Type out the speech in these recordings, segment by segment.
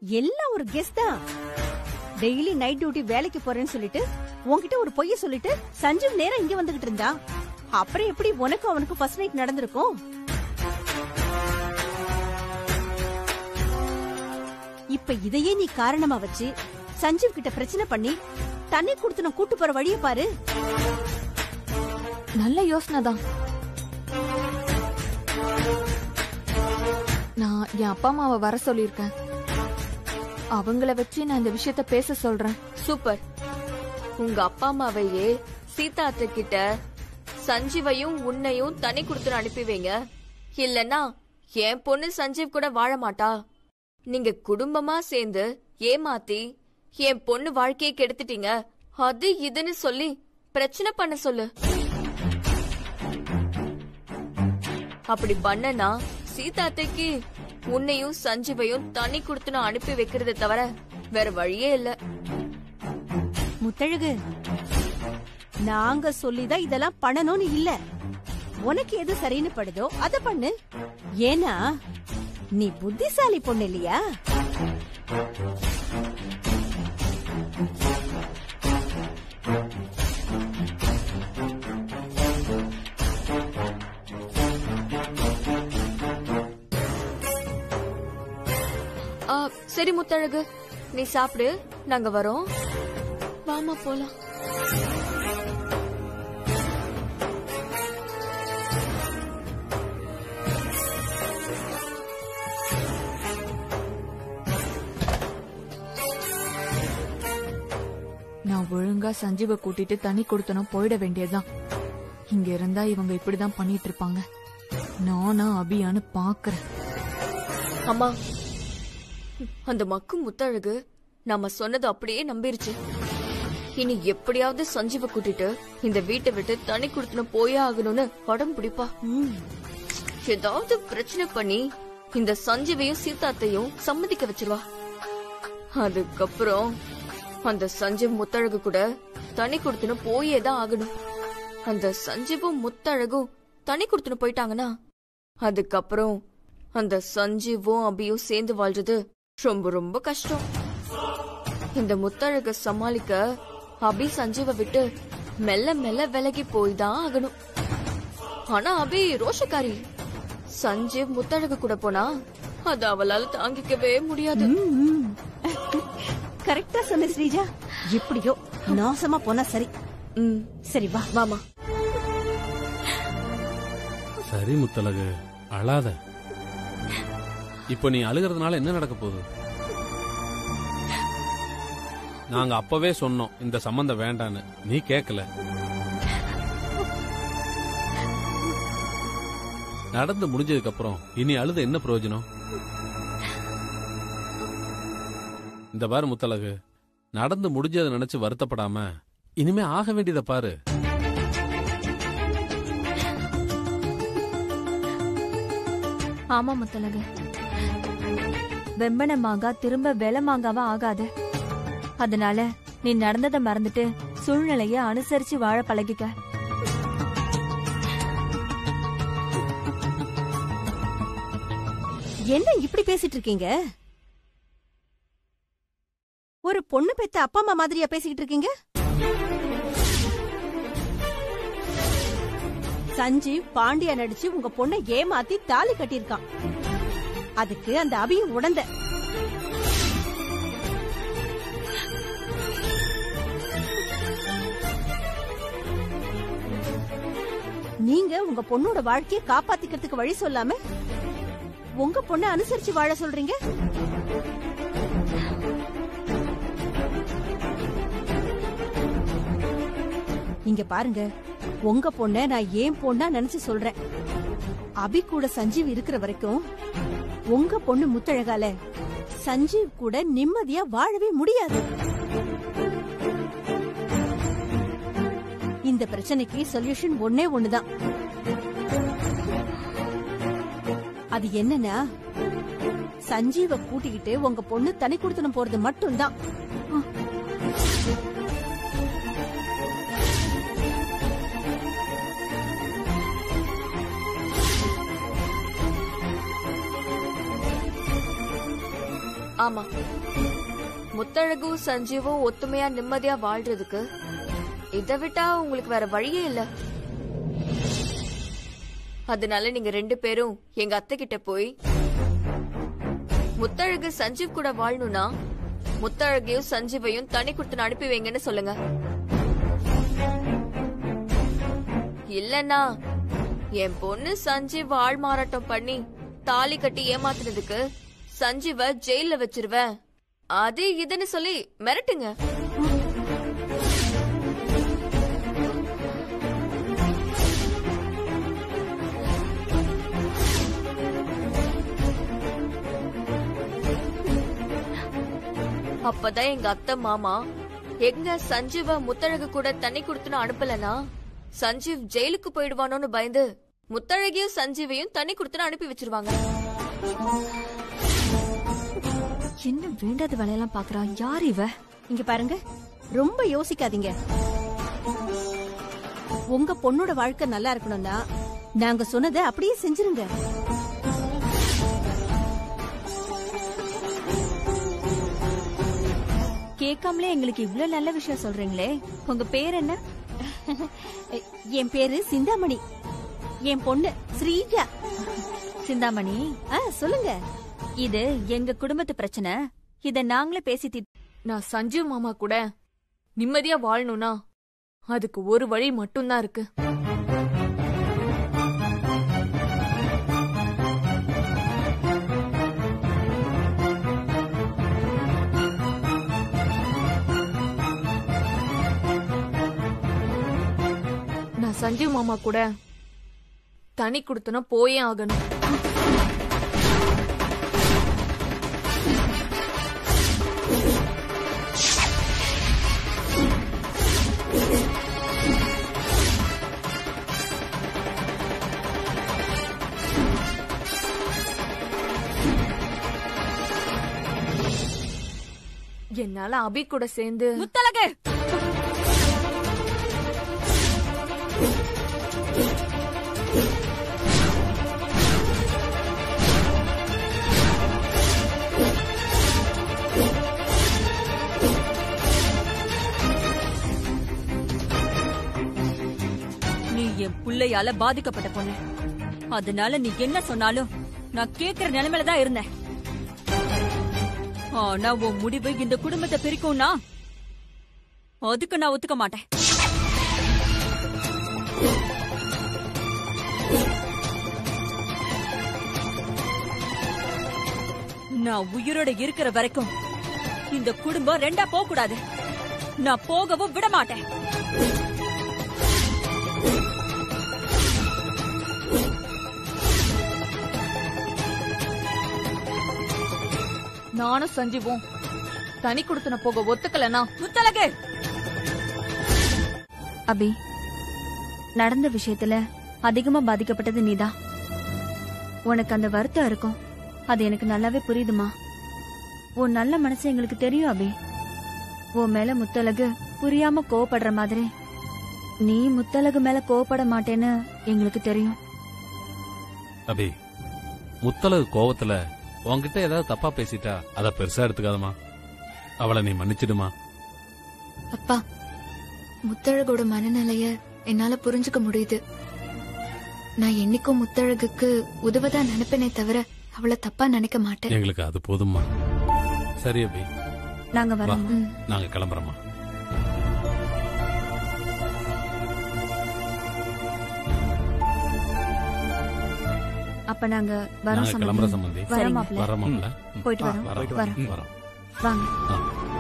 எல்லாம் ஒரு கெஸ் தான் டெய்லி நைட் டியூட்டி வேலைக்கு போறேன்னு சொல்லிட்டு உன்கிட்ட ஒரு பொய்ய சொல்லிட்டு சஞ்சீவ் நேரம் இங்க வந்துகிட்டு இருந்தா அப்புறம் எப்படி உனக்கும் அவனுக்கு ஃபர்ஸ்ட் நைட் நடந்திருக்கும் இப்ப இதையே நீ காரணமா வச்சு சஞ்சீவ் கிட்ட பிரச்சனை பண்ணி தண்ணி கொடுத்து நான் கூட்டு போற வழிய பாரு நல்ல யோசனை தான் நான் என் அப்பா அம்மாவை வர சொல்லியிருக்கேன் அவங்கள வச்சு நான் இந்த விஷயத்த பேச சொல்றேன் சூப்பர் உங்க அப்பா அம்மாவையே சீதா அத்தை கிட்ட சஞ்சீவையும் உன்னையும் தனி கொடுத்து அனுப்பி வைங்க இல்லனா என் பொண்ணு சஞ்சீவ் கூட வாழ மாட்டா நீங்க குடும்பமா சேர்ந்து ஏமாத்தி என் பொண்ணு வாழ்க்கையை கெடுத்துட்டீங்க அது இதுன்னு சொல்லி பிரச்சனை பண்ண சொல்லு அப்படி பண்ணனா சீதா அத்தைக்கு உன்னையும் சஞ்சீவையும் தனி கொடுத்து அனுப்பி வைக்கிறத தவிர வேற வழியே இல்ல முத்தழகு நாங்க சொல்லிதான் இதெல்லாம் பண்ணணும்னு இல்ல உனக்கு எது சரின்னு படுதோ அத பண்ணு ஏன்னா நீ புத்திசாலி பொண்ணு இல்லையா ஆ, சரி முத்தழகு நீ சாப்பிடு நாங்க வரோம் வாமா போலாம் நான் ஒழுங்கா சஞ்சீவை கூட்டிட்டு தனி கொடுத்தனும் போயிட வேண்டியதுதான் இங்க இருந்தா இவங்க இப்படிதான் பண்ணிட்டு இருப்பாங்க நானா அபியான்னு பாக்குறேன் அம்மா அந்த மக்கு முத்தழகு நம்ம சொன்னது அப்படியே நம்பிருச்சு இனி எப்படியாவது சஞ்சீவ கூட்டிட்டு இந்த வீட்டை விட்டு தனி கொடுத்துன போயே ஆகணும்னு உடம்பு பிடிப்பா ம், ஏதாவது பிரச்சனை பண்ணி இந்த சஞ்சீவையும் சீதாத்தையும் சம்மதிக்க வச்சிருவா அதுக்கப்புறம் அந்த சஞ்சீவ் முத்தழகு கூட தனி கொடுத்துன போயே தான் ஆகணும் அந்த சஞ்சீவும் முத்தழகும் தனி கொடுத்துன போயிட்டாங்கன்னா அதுக்கப்புறம் அந்த சஞ்சீவும் அபியும் சேர்ந்து வாழ்றது ரொம்ப ரொம்ப கஷ்டம் இந்த முத்தழக சமாளிக்க அபி சஞ்சீவை விட்டு மெல்ல மெல்ல விலகி போய் தான் ஆகணும் ஆனா அபி ரோஷக்காரி சஞ்சீவ் முத்தழகு கூட போனா அது அவளால தாங்கிக்கவே முடியாது ம், ம். கரெக்டா சொன்ன ஸ்ரீஜா எப்படியோ நாசமா போனா சரி ம், சரி வா வாமா சரி முத்தலகு அழாத இப்போ நீ அழுகிறதுனால என்ன நடக்க போகுது நாங்க அப்பவே சொன்னோம் இந்த சம்பந்தம் வேண்டான்னு நீ கேட்கல நடந்து முடிஞ்சதுக்கு அப்புறம் இனி அழுத என்ன பிரயோஜனம் இந்த பாரு முத்தலகு நடந்து முடிஞ்சதை நினைச்சு வருத்தப்படாம இனிமே ஆக வேண்டியதை பாரு ஆமா முத்தலகு வெம்பன மாங்கா திரும்ப வெலை மாங்காவா ஆகாது அதனால நீ நடந்ததை மறந்துட்டு சூழ்நிலைய அனுசரிச்சு வாழ பழகிக்க என்ன இப்படி பேசிட்டு இருக்கீங்க ஒரு பொண்ணு பெத்த அப்பா அம்மா மாதிரியா பேசிக்கிட்டு இருக்கீங்க சஞ்சீவ் பாண்டியா நடிச்சு உங்க பொண்ணை ஏமாத்தி தாலி கட்டியிருக்கான் அதுக்கு அந்த அபியும் உடந்த நீங்க உங்க பொண்ணோட வாழ்க்கையை காப்பாத்திக்கிறதுக்கு வழி சொல்லாம உங்க பொண்ணை அனுசரிச்சு வாழ சொல்றீங்க இங்க பாருங்க உங்க பொண்ண நான் ஏன் பொண்ணா நினைச்சு சொல்றேன் அபி கூட சஞ்சீவ் இருக்கிற வரைக்கும் உங்க பொண்ணு முத்தழகால சஞ்சீவ் கூட நிம்மதியா வாழவே முடியாது இந்த பிரச்சனைக்கு சொல்யூஷன் ஒன்னே ஒண்ணுதான் அது என்னன்னா சஞ்சீவ கூட்டிக்கிட்டு உங்க பொண்ணு தனி கொடுத்தனம் போறது மட்டும்தான் ஆமா முத்தழகும் சஞ்சீவும் ஒத்துமையா நிம்மதியா வாழ்றதுக்கு இதை விட்டா உங்களுக்கு வேற வழியே இல்ல அதனால நீங்க ரெண்டு பேரும் எங்க அத்தை கிட்ட போய் முத்தழகு சஞ்சீவ் கூட வாழணும்னா முத்தழகையும் சஞ்சீவையும் தனி கொடுத்து அனுப்பி வைங்கன்னு சொல்லுங்க இல்லனா என் பொண்ணு சஞ்சீவ் ஆள் மாறாட்டம் பண்ணி தாலி கட்டி ஏமாத்துனதுக்கு சஞ்சீவ ஜெயில வச்சிருவேன் அது இதுன்னு சொல்லி மிரட்டுங்க அப்பதான் எங்க அத்தை மாமா எங்க சஞ்சீவ முத்தழகு கூட தண்ணி கொடுத்துன்னு அனுப்பலனா சஞ்சீவ் ஜெயிலுக்கு போயிடுவானோன்னு பயந்து முத்தழகியும் சஞ்சீவையும் தண்ணி கொடுத்துன்னு அனுப்பி வச்சிருவாங்க என்ன வேண்டாத வேலையெல்லாம் பாக்குறா யார் இவ இங்க பாருங்க ரொம்ப யோசிக்காதீங்க உங்க பொண்ணோட வாழ்க்கை நல்லா இருக்கணும்னா நாங்க சொன்னதை அப்படியே செஞ்சிருங்க கேட்காமலே எங்களுக்கு இவ்ளோ நல்ல விஷயம் சொல்றீங்களே உங்க பேர் என்ன என் பேரு சிந்தாமணி என் பொண்ணு ஸ்ரீஜா சிந்தாமணி ஆ, சொல்லுங்க இது எங்க குடும்பத்து பிரச்சனை இத நாங்களே பேசி தீர்த்து நான் சஞ்சீவ் மாமா கூட நிம்மதியா வாழணும்னா அதுக்கு ஒரு வழி மட்டும்தான் இருக்கு நான் சஞ்சீவ் மாமா கூட தனி கொடுத்தனா போயே ஆகணும் என்னால அபி கூட சேர்ந்து முத்தலகு நீ என் புள்ளையால பாதிக்கப்பட்ட பொண்ணு அதனால நீ என்ன சொன்னாலும் நான் கேக்குற நிலைமையில தான் இருந்தேன் ஆனா உன் முடிவு இந்த குடும்பத்தை பிரிக்கும்னா அதுக்கு நான் ஒத்துக்க மாட்டேன் நான் உயிரோட இருக்கிற வரைக்கும் இந்த குடும்பம் ரெண்டா போக கூடாது நான் போகவும் விட மாட்டேன் நானும் சஞ்சீவும் தனி கொடுத்தன போக ஒத்துக்கலனா முத்தலகு அபி நடந்த விஷயத்துல அதிகமா பாதிக்கப்பட்டது நீதான் உனக்கு அந்த வருத்தம் இருக்கும் அது எனக்கு நல்லாவே புரியுதுமா உன் நல்ல மனசு எங்களுக்கு தெரியும் அபி உன் மேல முத்தலகு புரியாம கோவப்படுற மாதிரி நீ முத்தலகு மேல கோவப்பட மாட்டேன்னு எங்களுக்கு தெரியும் அபி முத்தலகு கோவத்துல உன்கிட்ட ஏதாவது தப்பா பேசிட்டா அத பெருசா எடுத்துக்காதமா அவளை நீ மன்னிச்சிடுமா அப்பா முத்தழகோட மனநிலைய என்னால புரிஞ்சுக்க முடியுது நான் என்னைக்கும் முத்தழகுக்கு உதவதா நினைப்பேனே தவிர அவளை தப்பா நினைக்க மாட்டேன் எங்களுக்கு அது போதும்மா சரி அபி நாங்க வா வரோம் ம். நாங்க கிளம்புறோமா அப்ப நாங்க வரோம் நாங்க கிளம்புற சம்பந்தி சம்பந்தி வரோம் மாப்பிள்ள வரோம் மாப்ள. போயிட்டு ஆ, வரோம் வரோம் வரோம் வரோம் வாங்க ஆ.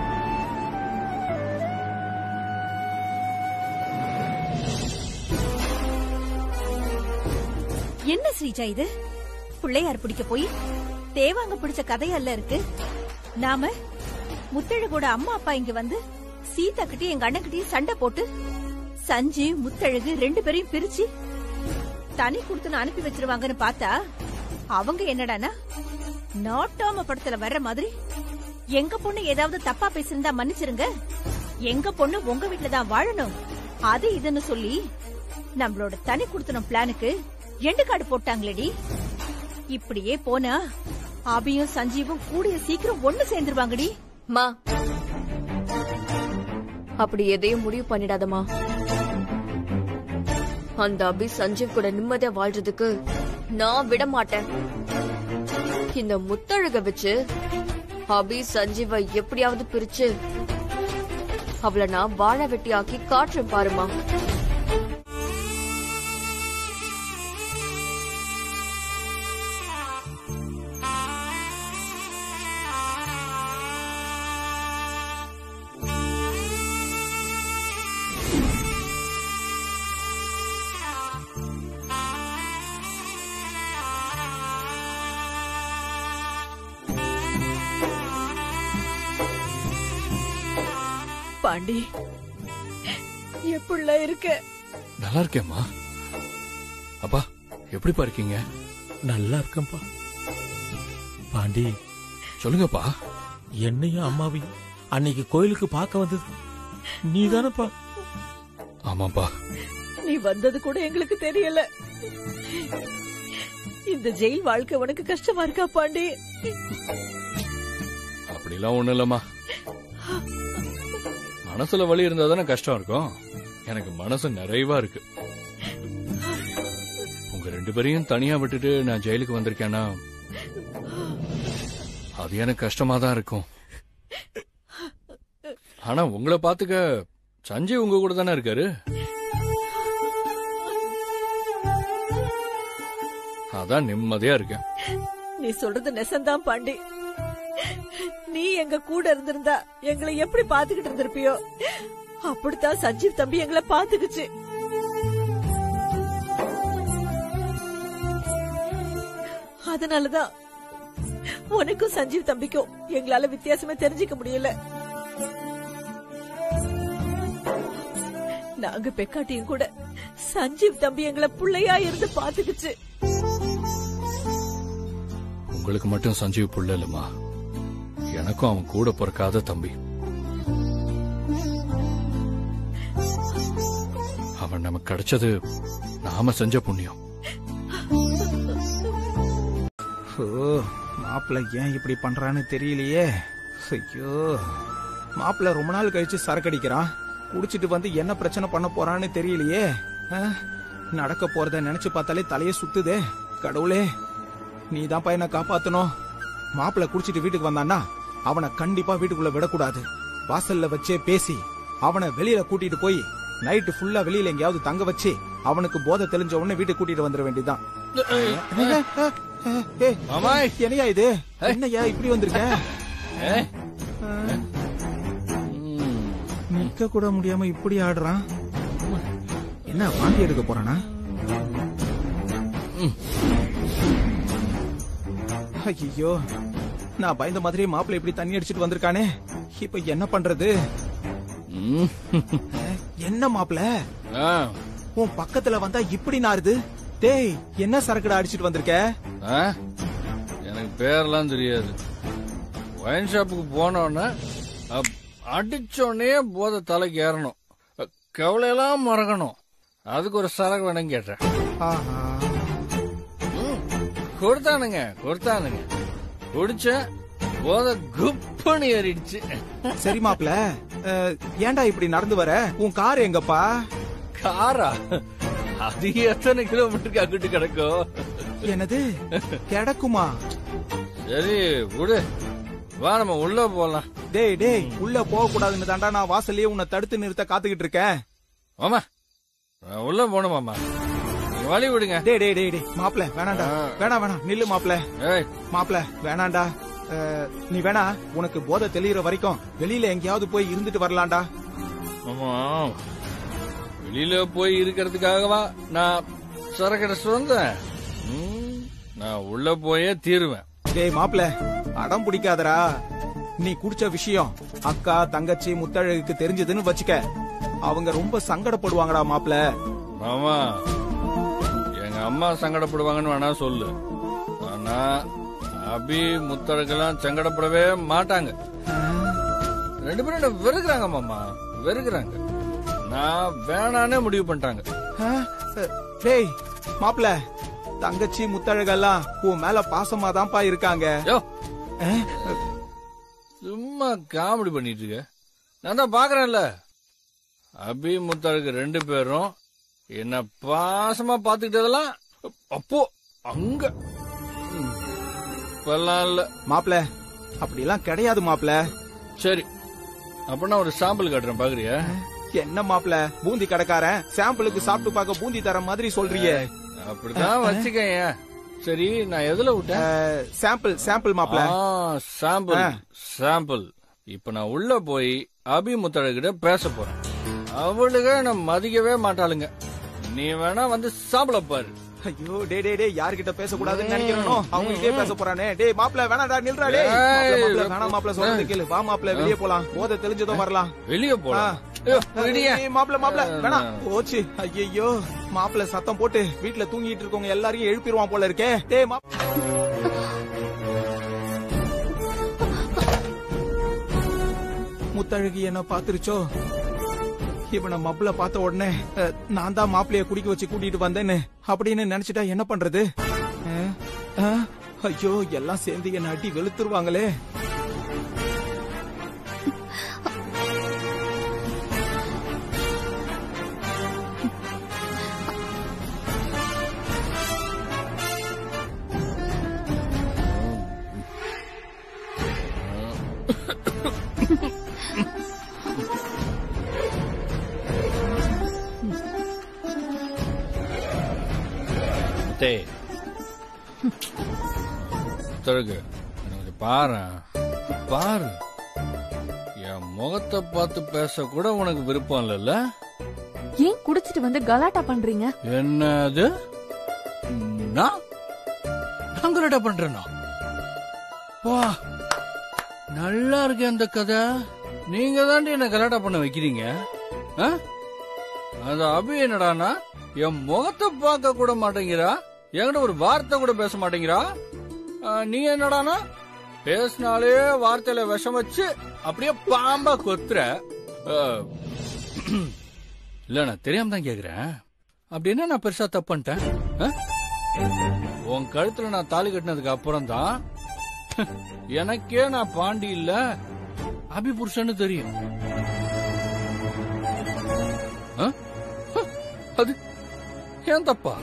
என்ன ஸ்ரீஜா இது பிள்ளையார் பிடிக்க போய் தேவாங்க பிடிச்ச கதையல்ல இருக்கு நாம முத்தழகோட அம்மா அப்பா இங்க வந்து சீதா கிட்டயும் எங்க அண்ணன் கிட்டயும் சண்டை போட்டு சஞ்சீவ் முத்தழகு ரெண்டு பேரையும் பிரிச்சு தனி கொடுத்துன்னு அனுப்பி வச்சிருவாங்கன்னு பார்த்தா அவங்க என்னடானா நாட்டாம படத்துல வர்ற மாதிரி எங்க பொண்ணு ஏதாவது தப்பா பேசிருந்தா மன்னிச்சிருங்க எங்க பொண்ணு உங்க வீட்ல தான் வாழணும் அது இதுன்னு சொல்லி நம்மளோட தனி குடுத்தனம் பிளானுக்கு எண்டு கார்டு போட்டாங்களேடி இப்படியே போனா அபியும் சஞ்சீவும் கூடிய சீக்கிரம் ஒண்ணு சேர்ந்துருவாங்கடி மா அப்படி எதையும் முடிவு பண்ணிடாதம்மா அந்த அபி சஞ்சீவ் கூட நிம்மதியா வாழ்றதுக்கு நான் விட மாட்டேன் இந்த முத்தழக வச்சு அபி சஞ்சீவை எப்படியாவது பிரிச்சு அவளை நான் வாழ வெட்டி ஆக்கி காட்டுறேன் பாருமா பாண்டி எப்படிலாம் இருக்க நல்லா இருக்கேம்மா அப்பா எப்படிப்பா இருக்கீங்க நல்லா இருக்கேன்ப்பா பாண்டி சொல்லுங்கப்பா என்னையும் அம்மாவையும் அன்னைக்கு கோயிலுக்கு பார்க்க வந்தது நீ தானப்பா ஆமாப்பா நீ வந்தது கூட எங்களுக்கு தெரியல இந்த ஜெயில் வாழ்க்கை உனக்கு கஷ்டமா இருக்கா பாண்டி அப்படிலாம் ஒண்ணும் இல்லம்மா மனசுல வலி இருந்தா தானே கஷ்டம் இருக்கும் எனக்கு மனசு நிறைவா இருக்கு உங்க ரெண்டு பேரையும் தனியா விட்டுட்டு நான் ஜெயிலுக்கு வந்திருக்கேன்னா அது எனக்கு கஷ்டமா தான் இருக்கும் ஆனா உங்களை பாத்துக்க சஞ்சய் உங்க கூட தானே இருக்காரு அதான் நிம்மதியா இருக்கேன் நீ சொல்றது நெசந்தான் பாண்டி நீ எங்க கூட இருந்திருந்தா எங்களை எப்படி பாத்துக்கிட்டு இருந்திருப்பியோ அப்படித்தான் சஞ்சீவ் தம்பி எங்களை பாத்துக்குச்சு அதனாலதான் உனக்கும் சஞ்சீவ் தம்பிக்கும் எங்களால வித்தியாசமே தெரிஞ்சுக்க முடியல நாங்க பெக்காட்டியும் கூட சஞ்சீவ் தம்பி எங்களை புள்ளையா இருந்து பாத்துக்குச்சு உங்களுக்கு மட்டும் சஞ்சீவ் புள்ள இல்லம்மா எனக்கும் அவன் கூட பிறக்காத தம்பி அவன் நமக்கு கிடைச்சது நாம செஞ்ச புண்ணியம் ஓ மாப்பிள்ளை ஏன் இப்படி பண்றான்னு தெரியலையே ஐயோ மாப்பிள்ளை ரொம்ப நாள் கழிச்சு சரக்கு அடிக்கிறான் குடிச்சிட்டு வந்து என்ன பிரச்சனை பண்ண போறான்னு தெரியலையே ஆ? நடக்க போறத நினைச்சு பார்த்தாலே தலையே சுத்துதே கடவுளே நீ தான் பையனை காப்பாத்தணும் மாப்பிள்ளை குடிச்சிட்டு வீட்டுக்கு வந்தான்னா அவனை கண்டிப்பா வீட்டுக்குள்ள விடக்கூடாது வாசல்ல வச்சே பேசி அவனை வெளியில கூட்டிட்டு போய் நைட்டு ஃபுல்லா வெளியில எங்கேயாவது தங்க வச்சு அவனுக்கு போதை தெளிஞ்ச உடனே வீட்டுக்கு கூட்டிட்டு வந்துட வேண்டியதுதான் ஏய், மாமாய். என்னையா இது என்னய்யா இப்படி வந்திருக்க ஏய். நிக்க கூட முடியாம இப்படி ஆடுறான் என்ன வாந்தி எடுக்க போறானா ஐயோ நான் பயந்த மாதிரியே மாப்பிள்ளை இப்படி தண்ணி அடிச்சிட்டு வந்திருக்கானே இப்ப என்ன பண்றது ம். அஹ், என்ன மாப்பிள்ள ஆ, உன் பக்கத்துல வந்தா இப்படி நாருது டேய் என்ன சரக்குடா அடிச்சிட்டு வந்திருக்க ஆ? எனக்கு பேர்லாம் தெரியாது ஒயின் ஷாப்புக்கு போனோடனே அப்- அடிச்சோடனே போத தலைக்கு ஏறணும் அ, கவலையெல்லாம் மறக்கணும் அதுக்கு ஒரு சரக்கு வேணும் கேட்டேன் ஆஹா. ம், கொடுத்தானுங்க கொடுத்தானுங்க குடிச்சேன் போத குப்புன்னு ஏறிடுச்சு சரி மாப்பிள்ள அஹ், ஏன்டா இப்படி நடந்து வர உன் கார் எங்கப்பா காரா அது எத்தனை கிலோமீட்டருக்கு அங்கிட்டு கிடக்கும் என்னது கிடக்குமா சரி விடு வா நம்ம உள்ள போலாம் டேய் டேய் உள்ள போக கூடாதுன்னு தாண்டா நான் வாசல்லயே உன்னை தடுத்து நிறுத்த காத்துக்கிட்டு இருக்கேன் மாமா நான் உள்ள போகணும் மாமா நீ வழி விடுங்க டேய் டேய் டேய் டேய் மாப்ள வேணாண்டா ஆ. வேணாம் வேணாம் நில்லு மாப்ள ஏய் மாப்ள வேணாண்டா அஹ், நீ வேணா உனக்கு போதை தெளிகிற வரைக்கும் வெளியில எங்கேயாவது போய் இருந்துட்டு வரலாம்டா ஆமா வெளியில போய் இருக்கிறதுக்காகவா நான் சரக்கடை வந்தேன் ம், நான் உள்ள போயே தீருவேன் டேய் மாப்ள அடம் பிடிக்காதடா நீ குடிச்ச விஷயம் அக்கா தங்கச்சி முத்தழகுக்கு தெரிஞ்சதுன்னு வச்சுக்க அவங்க ரொம்ப சங்கடப்படுவாங்கடா மாப்ள மாமா எங்க அம்மா சங்கடப்படுவாங்கன்னு வேணா சொல்லு ஆனா அபி முத்தழகெல்லாம் சங்கடப்படவே மாட்டாங்க ரெண்டு பேரும் என்ன வெறுக்கிறாங்க மாமா வெறுக்கிறாங்க நான் வேணானே முடிவு பண்ணிட்டாங்க ஆ, அஹ், டேய் மாப்ள தங்கச்சி முத்தழகெல்லாம் உன் மேல பாசமா தான்ப்பா இருக்காங்க யோ அஹ், சும்மா காமெடி பண்ணிட்டு இருக்க நான் தான் பாக்குறேன்ல அபி முத்தழகு ரெண்டு பேரும் என்ன பாசமா பாத்துக்கிட்டதெல்லாம் அப்போ அங்க ம். இப்பெல்லாம் இல்ல மாப்ள அப்படிலாம் கிடையாது மாப்ள சரி அப்படின்னா ஒரு சாம்பிள் காட்டுறேன் பாக்குறியா என்ன மாப்ள பூந்தி கடைக்காரன் சாம்பிளுக்கு சாப்பிட்டு பார்க்க பூந்தி தர மாதிரி சொல்றியே அப்படிதான் வச்சுக்கங்க சரி நான் எதுல விட்டேன் அஹ், சாம்பிள் சாம்பிள் மாப்ள ஆ, சாம்பிள் ஆ. சாம்பிள் இப்ப நான் உள்ள போய் அபி முத்தழகிட்ட பேச போறேன் அவளுக நான் மதிக்கவே மாட்டாளுங்க நீ வேணா வந்து சாப்பிட பாரு ஐயோ டே டே டே யார்கிட்ட பேசக்கூடாதுன்னு நினைக்கிறனோ அவங்க கிட்டே பேச போறானே டேய் மாப்ள வேணாடா நில்றா டேய் ஏய், மாப்ள, மாப்ள, வேணாம் மாப்ள சொல்றது கேளு வா மாப்ள வெளியே போலாம் போத தெரிஞ்சதும் வரலாம் வெளிய போலாம் ஐயோ, விடியா. ஏய், மாப்ள மாப்ள வேணாம் போச்சு ஐயோ மாப்ள சத்தம் போட்டு வீட்ல தூங்கிட்டு இருக்கவங்க எல்லாரையும் எழுப்பிடுவான் போல இருக்கே டேய் மாப் முத்தழகி என்ன பாத்துருச்சோ இவனை மப்புல பார்த்த உடனே அஹ், நான் தான் மாப்பிளைய குடிக்க வச்சு கூட்டிட்டு வந்தேன்னு அப்படின்னு நினைச்சிட்டா என்ன பண்றது அஹ், அஹ், ஐயோ எல்லாம் சேர்ந்து என்ன அடி வெளுத்துருவாங்களே டேய் முத்தழகு எனக்கு பாரு பாரு என் முகத்தை பார்த்து பேச கூட உனக்கு விருப்பம் இல்லைல்ல ஏன் குடிச்சிட்டு வந்து கலாட்டா பண்றீங்க என்னது நான் நான் கலாட்டா பண்றேனா வா நல்லா இருக்கு அந்த கதை நீங்க தாண்டி என்ன கலாட்டா பண்ண வைக்கிறீங்க ஆ? அந்த அபி என்னடானா என் முகத்தை பார்க்க கூட மாட்டேங்கிறா என்கிட்ட ஒரு வார்த்தை கூட பேச மாட்டேங்கிறா ஆ, நீ என்னடானா பேசினாலே வார்த்தையில விஷம் வச்சு அப்படியே பாம்பா கொத்துற ஆ, இல்ல நான் தெரியாம தான் கேக்குறேன் அப்படி என்ன நான் பெருசா தப்பு பண்ணிட்டேன் ஆ? உன் கழுத்துல நான் தாலி கட்டினதுக்கு அப்புறம் தான் எனக்கே நான் பாண்டி இல்ல அபி புருஷன்னு தெரியும் ஆ? ஆ, அது ஏன் தப்பா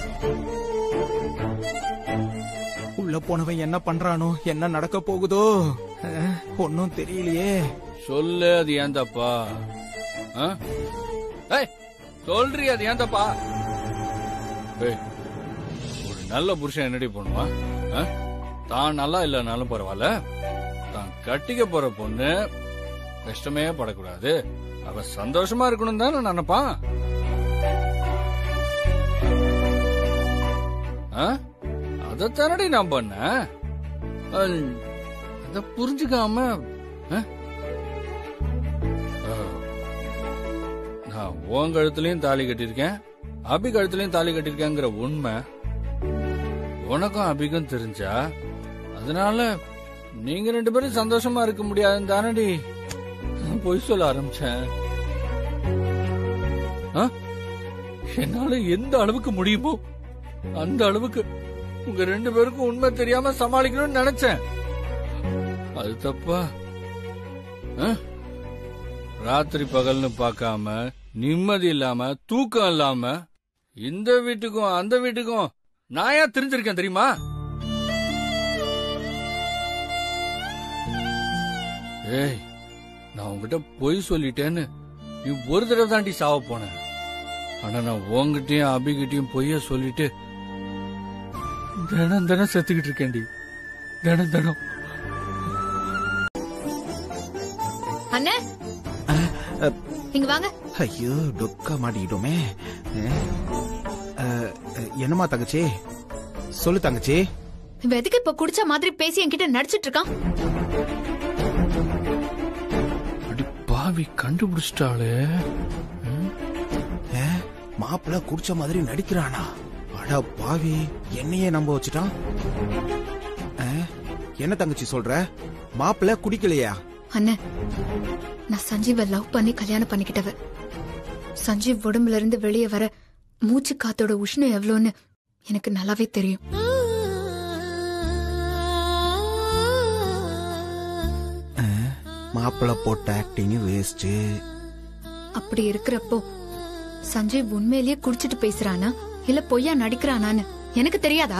உள்ள போனவன் என்ன பண்றானோ என்ன நடக்க போகுதோ ஒன்னும் தெரியலையே சொல்லு அது ஏன் தப்பா ஆ? ஏய் சொல்றி அது ஏன் தப்பா ஏய், ஒரு நல்ல புருஷன் என்னடி பண்ணுவான் ஆ? தான் நல்லா இல்லைனாலும் பரவாயில்ல தான் கட்டிக்க போற பொண்ணு கஷ்டமே படக்கூடாது அவ சந்தோஷமா இருக்கணும் தானே நினைப்பான் ஆ? அதைத்தானடி நான் பண்ணேன் அஹ், அத புரிஞ்சுக்காம ஆ? அஹ், நான் உன் கழுத்துலயும் தாலி கட்டியிருக்கேன் அபி கழுத்துலயும் தாலி கட்டியிருக்கேங்கிற உண்மை உனக்கும் அபிக்கும் தெரிஞ்சா அதனால நீங்க ரெண்டு பேரும் சந்தோஷமா இருக்க முடியாதுன்னு தானடி நான் பொய் சொல்ல ஆரம்பிச்சேன் ஆ? என்னால எந்த அளவுக்கு முடியுமோ அந்த அளவுக்கு உங்க ரெண்டு பேருக்கும் உண்மை தெரியாம சமாளிக்கணும்னு நினைச்சேன் அது தப்பா ஆ? ராத்திரி பகல்னு பார்க்காம நிம்மதி இல்லாம தூக்கம் இல்லாம இந்த வீட்டுக்கும் அந்த வீட்டுக்கும் நான் ஏன் தெரிஞ்சிருக்கேன் தெரியுமா ஏய் நான் உன்கிட்ட பொய் சொல்லிட்டேன்னு நீ ஒரு தடவை தாண்டி சாவ போன ஆனா நான் உன்கிட்டயும் அபிகிட்டயும் பொய்ய சொல்லிட்டு தினம் தினம் செத்துக்கிட்டு இருக்கேன்டி தினம் தினம் அண்ணே இங்க வாங்க ஐயோ டொக்கா மாட்டிக்கிட்டோமே அஹ், அஹ், என்னம்மா தங்கச்சி சொல்லு தங்கச்சி இவன் எதுக்கு இப்ப குடிச்ச மாதிரி பேசி என்கிட்ட நடிச்சிட்டு இருக்கான் அடி பாவி கண்டுபிடிச்சிட்டாளே மாப்பிள்ள குடிச்ச மாதிரி நடிக்கிறானா அட பாவி என்னையே நம்ப வச்சுட்டான் அஹ், என்ன தங்கச்சி சொல்ற மாப்பிள்ள குடிக்கலையா அண்ணே நான் சஞ்சீவை லவ் பண்ணி கல்யாணம் பண்ணிக்கிட்டவ சஞ்சீவ் உடம்புல இருந்து வெளியே வர மூச்சு காத்தோட உஷ்ணம் எவ்வளோன்னு எனக்கு நல்லாவே தெரியும் மாப்பிள்ள போட்ட ஆக்டிங் வேஸ்ட் அப்படி இருக்கிறப்போ சஞ்சய் உண்மையிலேயே குடிச்சிட்டு பேசுறானா இல்ல பொய்யா நடிக்கிறானான்னு எனக்கு தெரியாதா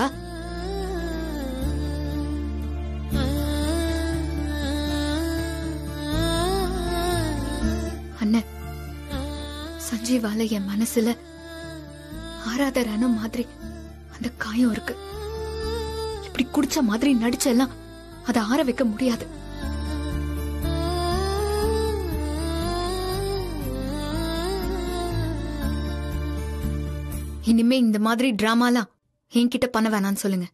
அண்ணன் சஞ்சீவால என் மனசுல ஆறாத ரணம் மாதிரி அந்த காயம் இருக்கு இப்படி குடிச்ச மாதிரி நடிச்செல்லாம் அதை ஆற வைக்க முடியாது இனிமே இந்த மாதிரி டிராமாலாம் என்கிட்ட பண்ண வேணாம்னு சொல்லுங்க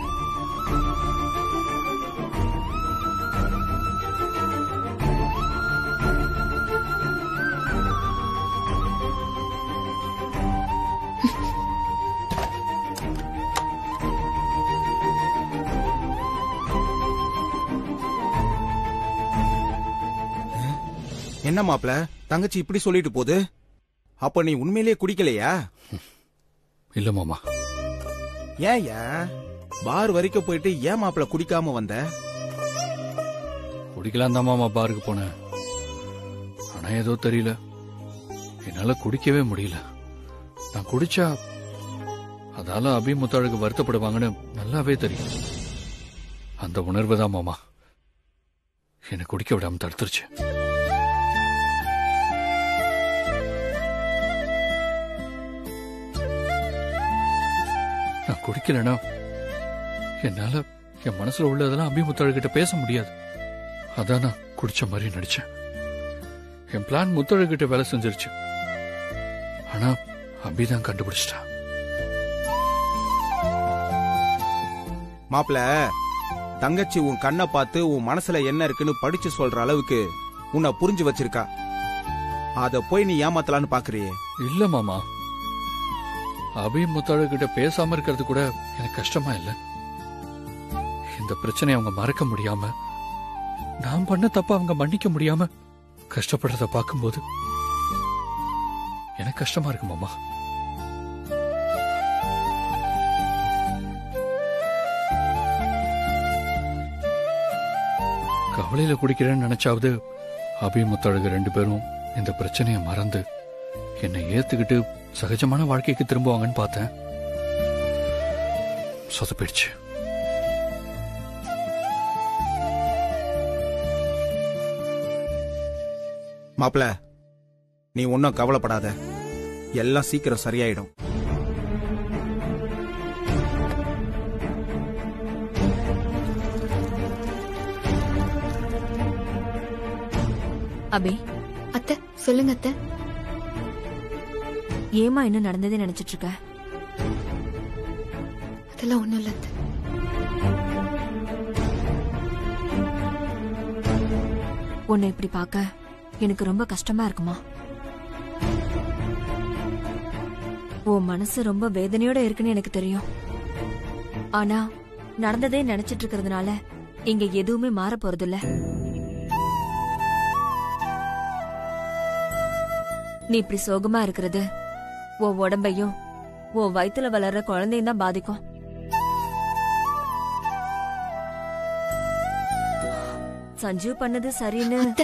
என்ன மாப்பிள்ள தங்கச்சி இப்படி சொல்லிட்டு போகுது அப்ப நீ உண்மையிலேயே குடிக்கலையா இல்ல மாமா ஏன் ஏன் பார் வரைக்கும் போயிட்டு ஏன் மாப்பிள்ள குடிக்காம வந்த குடிக்கலாம் தான் மாமா பாருக்கு போனேன் ஆனா ஏதோ தெரியல என்னால குடிக்கவே முடியல நான் குடிச்சா அதால அபி முத்தாளுக்கு வருத்தப்படுவாங்கன்னு நல்லாவே தெரியும் அந்த உணர்வு தான் மாமா என்னை குடிக்க விடாம தடுத்துருச்சு நான் குடிக்கலனா என்னால என் மனசுல உள்ளதெல்லாம் அபி முத்தாளுகிட்ட பேச முடியாது அதான் நான் குடிச்ச மாதிரி நடிச்சேன் என் பிளான் முத்தழகிட்ட வேலை செஞ்சிருச்சு ஆனா அபிதான் கண்டுபிடிச்சிட்டா மாப்பிள்ள தங்கச்சி உன் கண்ணை பார்த்து உன் மனசுல என்ன இருக்குன்னு படிச்சு சொல்ற அளவுக்கு உன்னை புரிஞ்சு வச்சிருக்கா அத போய் நீ ஏமாத்தலான்னு பாக்குறியே இல்ல மாமா அபி முத்தாழகிட்ட பேசாம இருக்கிறது கூட எனக்கு கஷ்டமா இல்ல இந்த பிரச்சனையை அவங்க மறக்க முடியாம நான் பண்ண தப்ப அவங்க மன்னிக்க முடியாம கஷ்டப்படுறத பார்க்கும்போது எனக்கு கஷ்டமா இருக்கு மாமா கவலையில குடிக்கிறேன்னு நினைச்சாவது அபி முத்தழகு ரெண்டு பேரும் இந்த பிரச்சனையை மறந்து என்னை ஏத்துக்கிட்டு சகஜமான வாழ்க்கைக்கு திரும்புவாங்கன்னு பார்த்தேன் சொதப்பிடுச்சு மாப்பிள்ள நீ ஒன்னும் கவலைப்படாத எல்லாம் சீக்கிரம் சரியாயிடும் அபி அத்தை சொல்லுங்க அத்தை ஏமா என்ன நடந்ததே நினைச்சிட்டு இருக்க அதெல்லாம் ஒண்ணும் இல்ல அத்தை உன்னை இப்படி பார்க்க எனக்கு ரொம்ப கஷ்டமா இருக்குமா உன் மனசு ரொம்ப வேதனையோட இருக்குன்னு எனக்கு தெரியும் ஆனா நடந்ததே நினைச்சிட்டு இருக்கிறதுனால இங்க எதுவுமே மாற போறதில்ல நீ இப்படி சோகமா இருக்கிறது உன் உடம்பையும் உன் வயித்துல வளர்ற குழந்தையும் தான் பாதிக்கும் சஞ்சீவ் பண்ணது சரின்னு அத்தை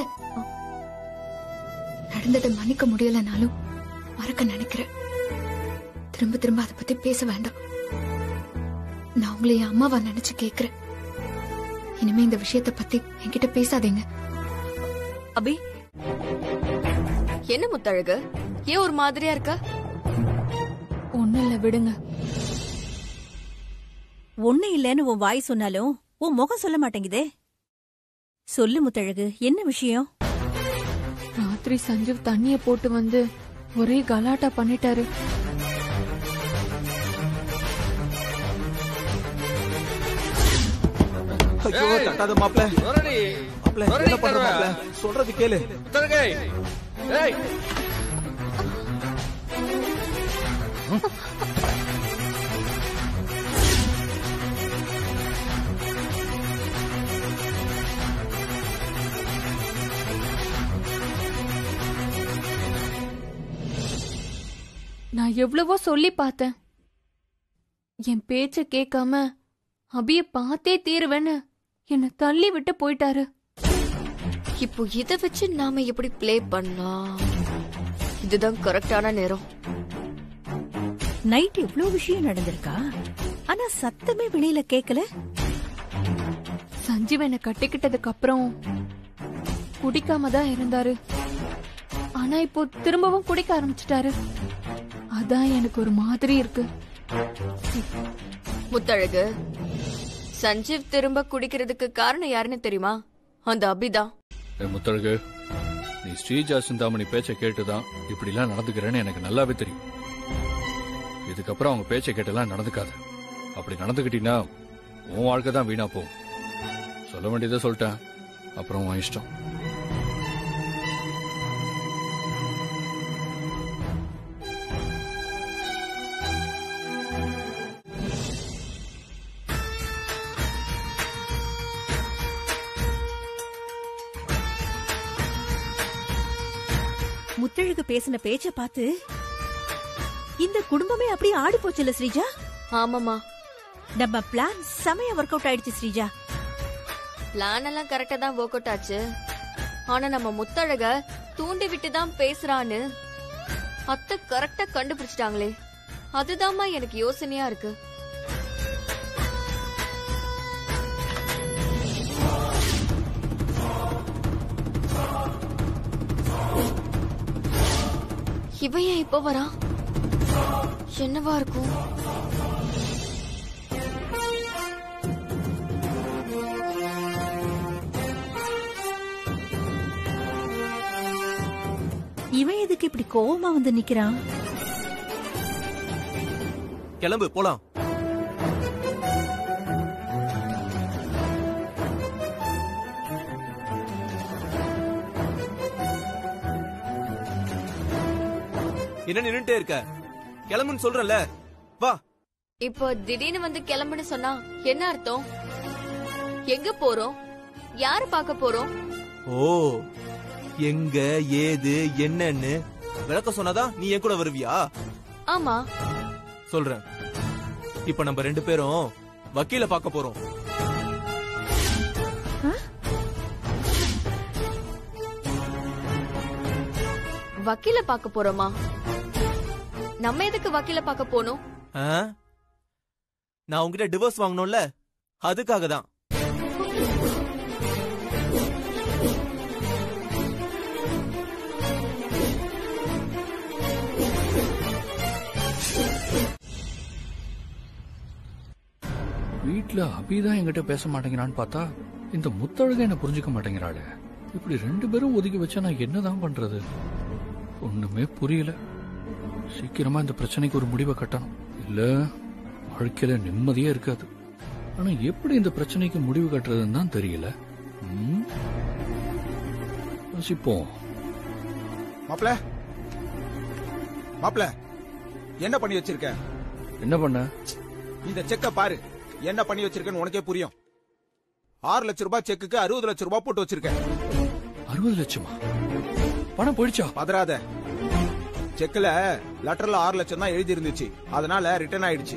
நடந்ததை மன்னிக்க முடியலனாலும் மறக்க நினைக்கிறேன் திரும்ப திரும்ப அதை பத்தி பேச வேண்டாம் நான் உங்களை என் அம்மாவா நினைச்சு கேக்குறேன் இனிமே இந்த விஷயத்த பத்தி என்கிட்ட பேசாதீங்க அபி என்ன முத்தழகு ஏன் ஒரு மாதிரியா இருக்க ஒண்ணும் இல்ல விடுங்க ஒண்ணு இல்லைன்னு உன் வாய் சொன்னாலும் உன் முகம் சொல்ல மாட்டேங்குதே சொல்லு முத்தழகு என்ன விஷயம் ராத்திரி சஞ்சீவ் தண்ணிய போட்டு வந்து ஒரே கலாட்டா பண்ணிட்டாரு ஐயோ தட்டாத மாப்பிள்ள மாப்பிள்ள என்ன பண்ற மாப்பிள்ள சொல்றது கேளு நான் எவ்வளவோ சொல்லி பார்த்தேன் என் பேச்ச கேட்காம அபிய பார்த்தே தீருவேன்னு என்ன தள்ளி விட்டு போயிட்டாரு இப்போ இத வச்சு நாம எப்படி ப்ளே பண்ணலாம் இதுதான் கரெக்டான நேரம் நைட் இவ்ளோ விஷயம் நடந்திருக்கா ஆனா சத்தமே வெளியில கேக்கல சஞ்சீவ் என்ன கட்டிக்கிட்டதுக்கு அப்புறம் குடிக்காம தான் இருந்தாரு ஆனா இப்போ திரும்பவும் குடிக்க ஆரம்பிச்சிட்டாரு அதான் எனக்கு ஒரு மாதிரி இருக்கு முத்தழகு சஞ்சீவ் திரும்ப குடிக்கிறதுக்கு காரணம் யாருன்னு தெரியுமா அந்த அபிதான் ஏ முத்தழகு நீ ஸ்ரீஜா சிந்தாமணி பேச்சை கேட்டுதான் இப்படிலாம் நடந்துக்கிறேன்னு எனக்கு நல்லாவே தெரியும் இதுக்கப்புறம் அவங்க பேச்சை கேட்டெல்லாம் நடந்துக்காத அப்படி நடந்துக்கிட்டீங்கன்னா உன் வாழ்க்கை தான் வீணா போகும் சொல்ல வேண்டியதை சொல்லிட்டேன் அப்புறம் உன் இஷ்டம் முத்தழகு பேசின பேச்ச பார்த்து இந்த குடும்பமே அப்படியே ஆடி போச்சுல ஸ்ரீஜா ஆமாமா நம்ம பிளான் செமையா ஒர்க் அவுட் ஆயிடுச்சு ஸ்ரீஜா பிளான் எல்லாம் கரெக்டா தான் ஒர்க் அவுட் ஆச்சு ஆனா நம்ம முத்தழக தூண்டி விட்டு தான் பேசுறான்னு அத்தை கரெக்டா கண்டுபிடிச்சிட்டாங்களே அதுதாம்மா எனக்கு யோசனையா இருக்கு இவன் ஏன் இப்ப வரான் என்னவா இருக்கும் இவன் எதுக்கு இப்படி கோவமா வந்து நிக்கிறான் கிளம்பு போலாம் என்ன நின்னுட்டே இருக்க கிளம்புன்னு சொல்றல வா இப்போ திடீர்னு வந்து கிளம்புன்னு சொன்னா என்ன அர்த்தம் எங்க போறோம் யார பார்க்க போறோம் ஓ எங்க ஏது என்னன்னு விளக்க சொன்னாதான் நீ என் கூட வருவியா ஆமா சொல்றேன் இப்ப நம்ம ரெண்டு பேரும் வக்கீல பார்க்க போறோம் வக்கீல பார்க்க போறோமா நம்ம எதுக்கு வக்கீல பார்க்க போனோம் ஆ? நான் உங்ககிட்ட டிவோர்ஸ் வாங்கணும்ல அதுக்காக தான் வீட்ல அபிதான் என்கிட்ட பேச மாட்டேங்கிறான்னு பார்த்தா இந்த முத்தழக என்ன புரிஞ்சுக்க மாட்டேங்கிறாளே இப்படி ரெண்டு பேரும் ஒதுக்கி வச்சா நான் என்னதான் பண்றது ஒண்ணுமே புரியல சீக்கிரமா இந்த பிரச்சனைக்கு ஒரு முடிவை கட்டணும் இல்ல வாழ்க்கையில நிம்மதியே இருக்காது ஆனா எப்படி இந்த பிரச்சனைக்கு முடிவு கட்டுறதுன்னு தான் தெரியல ம்? யோசிப்போம் மாப்ள மாப்ள என்ன பண்ணி வச்சிருக்க என்ன பண்ண இந்த செக்க பாரு என்ன பண்ணி வச்சிருக்கன்னு உனக்கே புரியும் ஆறு லட்சம் ரூபாய் செக்குக்கு அறுபது லட்சம் ரூபாய் போட்டு வச்சிருக்கேன் அறுபது லட்சமா பணம் போயிடுச்சா பதறாத செக்ல லெட்டர்ல ஆறு லட்சம் தான் எழுதி இருந்துச்சு அதனால ரிட்டர்ன் ஆயிடுச்சு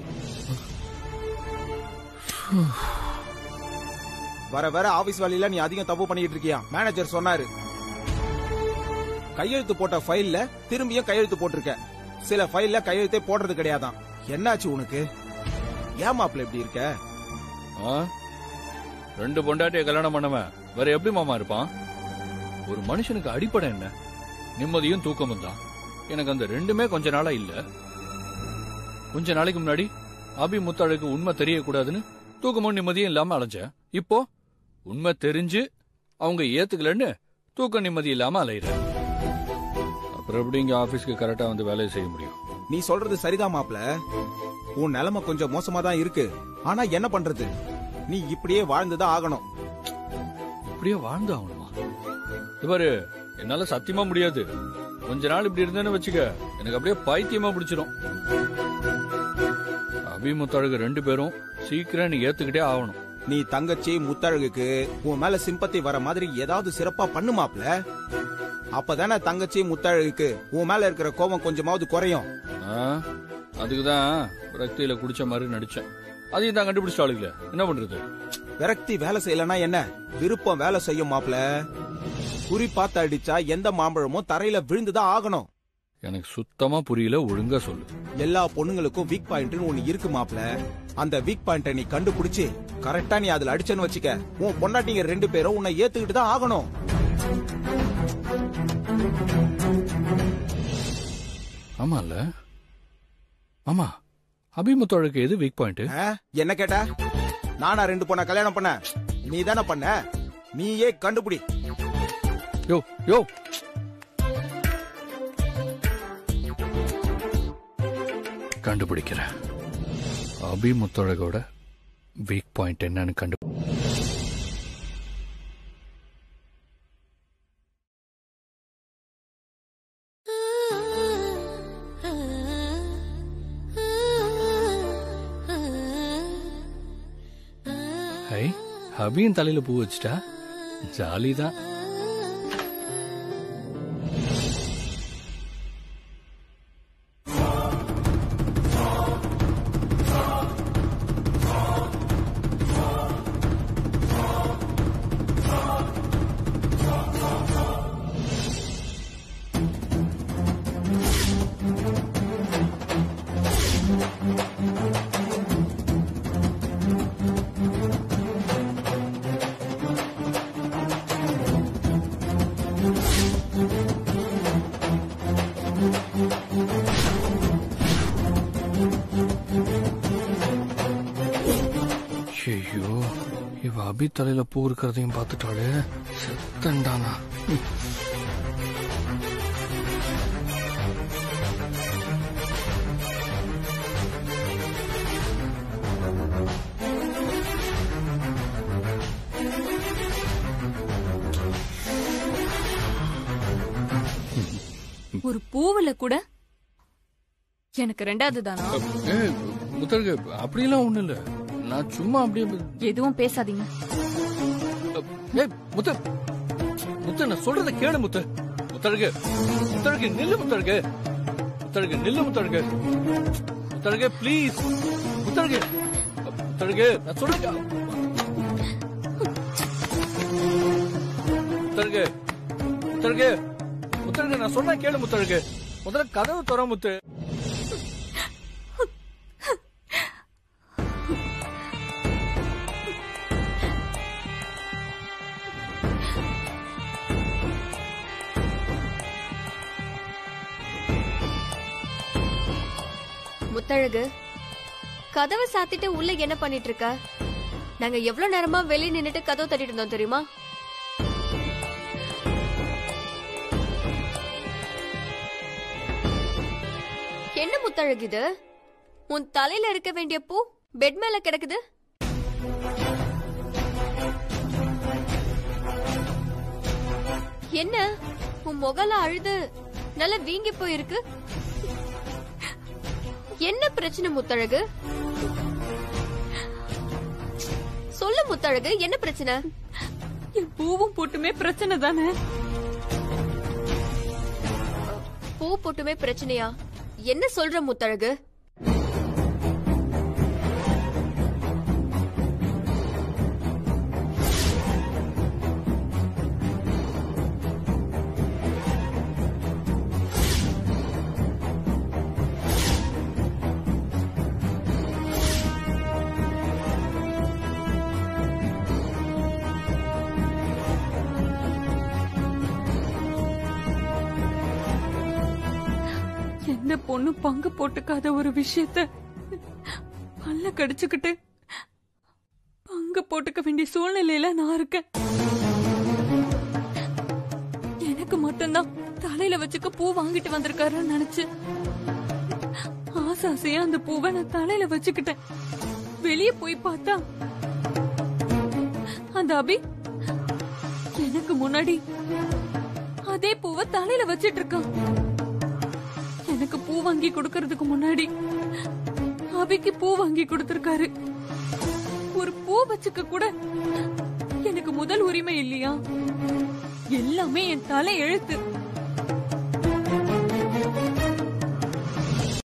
வர வர ஆபீஸ் வேலையில நீ அதிகம் தப்பு பண்ணிட்டு இருக்கியா மேனேஜர் சொன்னாரு கையெழுத்து போட்ட ஃபைல்ல திரும்பியும் கையெழுத்து போட்டிருக்க சில ஃபைல்ல கையெழுத்தே போடுறது கிடையாதான் என்னாச்சு உனக்கு ஏன் மாப்பிள்ள இப்படி இருக்க ஆ? ரெண்டு பொண்டாட்டிய கல்யாணம் பண்ணவன் வேற எப்படி மாமா இருப்பான் ஒரு மனுஷனுக்கு அடிப்படை என்ன நிம்மதியும் தூக்கமும் தான் எனக்கு அந்த ரெண்டுமே கொஞ்ச நாளா இல்ல கொஞ்ச நாளைக்கு முன்னாடி அபி முத்தாளுக்கு உண்மை தெரியக்கூடாதுன்னு தூக்கமும் நிம்மதியும் இல்லாம அலைஞ்சேன் இப்போ உண்மை தெரிஞ்சு அவங்க ஏத்துக்கலன்னு தூக்க நிம்மதி இல்லாம அலையிறேன் அப்புறம் எப்படி இங்க ஆபீஸ்க்கு கரெக்டா வந்து வேலையை செய்ய முடியும் நீ சொல்றது சரிதான் மாப்ள உன் நிலைமை கொஞ்சம் மோசமா தான் இருக்கு ஆனா என்ன பண்றது நீ இப்படியே வாழ்ந்துதான் ஆகணும் இப்படியே வாழ்ந்து ஆகணுமா இவரு என்னால சத்தியமா முடியாது கொஞ்ச நாள் இப்படி இருந்தேன்னு வச்சுக்க எனக்கு அப்படியே பைத்தியமா பிடிச்சிரும் அபிமுத்தழகு ரெண்டு பேரும் சீக்கிரம் நீ ஏத்துக்கிட்டே ஆகணும் நீ தங்கச்சி முத்தழகுக்கு உன் மேல சிம்பத்தி வர மாதிரி ஏதாவது சிறப்பா பண்ணு மாப்ள அப்பதானே தங்கச்சி முத்தழகுக்கு உன் மேல இருக்கிற கோபம் கொஞ்சமாவது குறையும் ஆ? அதுக்குதான் ரக்தியில குடிச்ச மாதிரி நடிச்சேன் அதையும் தான் கண்டுபிடிச்சாளுங்களே என்ன பண்றது விரக்தி வேலை செய்யலனா என்ன விருப்பம் வேலை செய்யும் மாப்ள குறி பார்த்து அடிச்சா எந்த மாம்பழமும் தரையில விழுந்துதான் ஆகணும் எனக்கு சுத்தமா புரியல ஒழுங்கா சொல்லு எல்லா பொண்ணுங்களுக்கும் வீக் பாயிண்ட்னு ஒண்ணு இருக்கு மாப்ள அந்த வீக் பாயிண்ட நீ கண்டுபிடிச்சு கரெக்டா நீ அதுல அடிச்சேன்னு வச்சுக்க உன் பொண்டாட்டிங்க ரெண்டு பேரும் உன்னை ஏத்துக்கிட்டு தான் ஆகணும் ஆமா இல்ல ஆமா அபிமுத்தோழக்கு எது வீக் பாயிண்ட் ஆ? என்ன கேட்ட நானா ரெண்டு பொண்ண கல்யாணம் பண்ண நீ தானே பண்ண நீயே கண்டுபிடி யோ யோ கண்டுபிடிக்கிறேன் அபிமுத்தழகோட வீக் பாயிண்ட் என்னன்னு கண்டு ஹை அபியும் தலையில பூ வச்சுட்டா ஜாலி தான் ஐயோ இவ அபி தலையில பூ இருக்கிறதையும் பார்த்துட்டாளே செத்தண்டானா ஒரு பூவுல கூட எனக்கு ரெண்டாவது தானா ஏய் முத்தருக்கு அப்படியெல்லாம் ஒண்ணு இல்ல நான் சும்மா அப்படியே எதுவும் பேசாதீங்க ஏய் முத்து முத்து நான் சொல்றத கேளு முத்து முத்தழகு முத்தழகு நில்லு முத்தழகு முத்தழகு நில்லு முத்தழகு முத்தழகு ப்ளீஸ் முத்தழகு முத்தழகு நான் சொல்றேன் முத்தழகு முத்தழகு முத்தழகு நான் சொன்னா கேளு முத்தழகு முதல்ல கதவு தர முத்து முத்தழகு கதவை சாத்திட்டு உள்ள என்ன பண்ணிட்டு இருக்க நாங்க எவ்வளவு நேரமா வெளிய நின்னுட்டு கதவை தட்டிட்டு இருந்தோம் தெரியுமா என்ன முத்தழகு இது உன் தலையில இருக்க வேண்டிய பூ பெட் மேல கிடக்குது என்ன உன் முகல அழுது நல்லா வீங்கி போயிருக்கு என்ன பிரச்சனை முத்தழகு சொல்லு முத்தழகு என்ன பிரச்சனை என் பூவும் போட்டுமே பிரச்சனை தானே பூ போட்டுமே பிரச்சனையா என்ன சொல்ற முத்தழகு எந்த பொண்ணு பங்கு போட்டுக்காத ஒரு விஷயத்த பல்ல கடிச்சுக்கிட்டு பங்கு போட்டுக்க வேண்டிய சூழ்நிலையில நான் இருக்கேன் எனக்கு மட்டும்தான் தலையில வச்சுக்க பூ வாங்கிட்டு வந்திருக்காருன்னு நினைச்சு ஆசை ஆசையா அந்த பூவை நான் தலையில வச்சுக்கிட்டேன் வெளிய போய் பார்த்தா அந்த அபி எனக்கு முன்னாடி அதே பூவை தலையில வச்சிட்டு இருக்கான் எனக்கு பூ வாங்கி கொடுக்கறதுக்கு முன்னாடி அபிக்கு பூ வாங்கி கொடுத்திருக்காரு ஒரு பூ வச்சுக்க கூட எனக்கு முதல் உரிமை இல்லையா எல்லாமே என் தலை எழுத்து